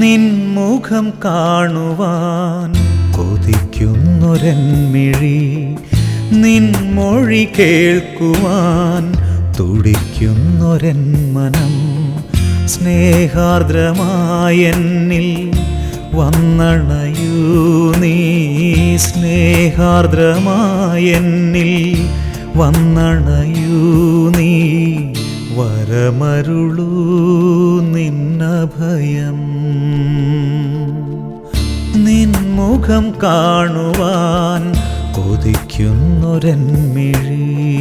നിൻമുഖം കാണുവാൻ കൊതിക്കുന്നൊരൻമിഴി നിൻമൊഴി കേൾക്കുവാൻ തുടിക്കുന്നൊരൻ മനം സ്നേഹാർദ്രമായെന്നിൽ വന്നണയൂ നീ സ്നേഹാർദ്രമായെന്നിൽ വന്നണയൂ നീ വരമരുളൂ നിന്നഭയം നിൻമുഖം കാണുവാൻ കൊതിക്കുന്നൊരൻമിഴി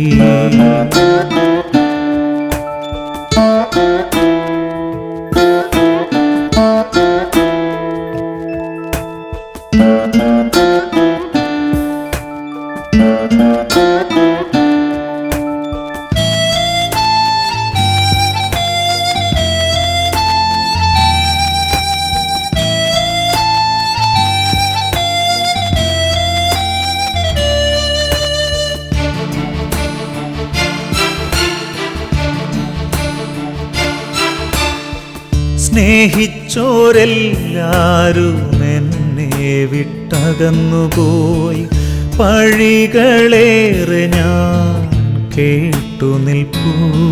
സ്നേഹിച്ചോരെല്ലാരും എന്നെ വിട്ടകന്നുപോയി പഴികളേറെ ഞാൻ കേട്ടു നിൽപ്പൂ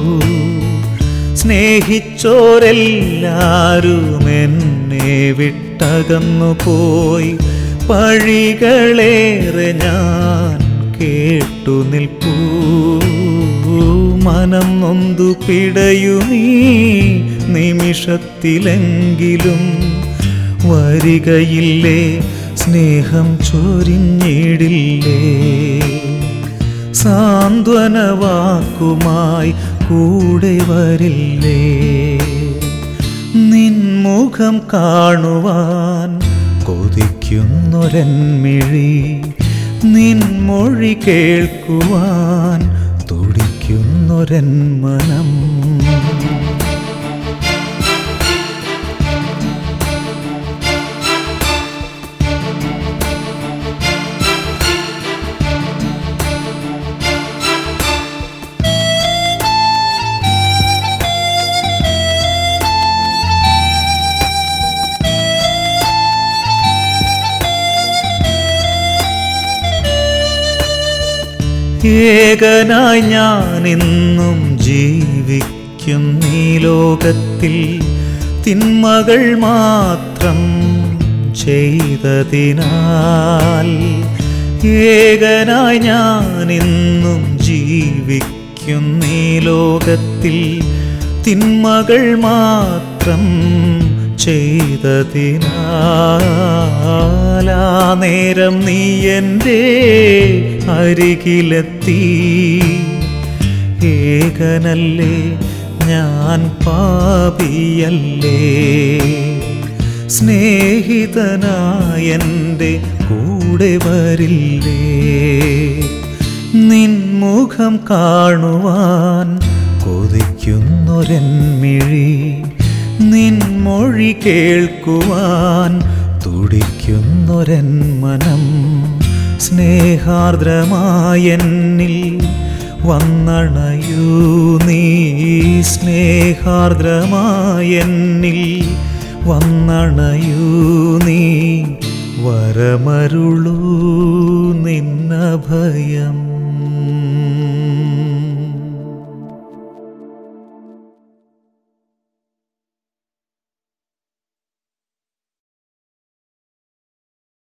സ്നേഹിച്ചോരെല്ലാരും എന്നെ വിട്ടകന്നുപോയി പഴികളേറെ ഞാൻ കേട്ടു നിൽപ്പൂ മനം നൊന്തു പിടയുമീ നിമിഷത്തിലെങ്കിലും വരികയില്ലേ സ്നേഹം ചൊരിഞ്ഞിടില്ലേ സാന്ത്വനവാക്കുമായി കൂടെ വരില്ലേ നിൻമുഖം കാണുവാൻ കൊതിക്കുന്നൊരൻമിഴി നിൻമൊഴി കേൾക്കുവാൻ തുടിക്കുന്നൊരൻ മനം ഏകനായി ഞാൻ ഇന്നും ജീവിക്കും ഈ ലോകത്തിൽ തിന്മകൾ മാത്രം ചെയ്തതിനാൽ ഏകനായി ഞാൻ ഇന്നും ജീവിക്കും ഈ ലോകത്തിൽ തിന്മകൾ മാത്രം ചെയ്തതിനാൽ ആ നേരം നീ എൻ്റെ അരികിലെത്തി ഏകനല്ലേ ഞാൻ പാപിയല്ലേ സ്നേഹിതനായെൻ്റെ കൂടെ വരില്ലേ നിൻമുഖം കാണുവാൻ കൊതിക്കുന്നൊരൻമിഴി നിൻമൊഴി കേൾക്കുവാൻ തുടിക്കുന്നൊരൻ മനം സ്നേഹാർദ്രമായെന്നിൽ വന്നണയൂ നീ സ്നേഹാർദ്രമായെന്നിൽ വന്നണയൂ നീ വരമരുളൂ നിന്നഭയം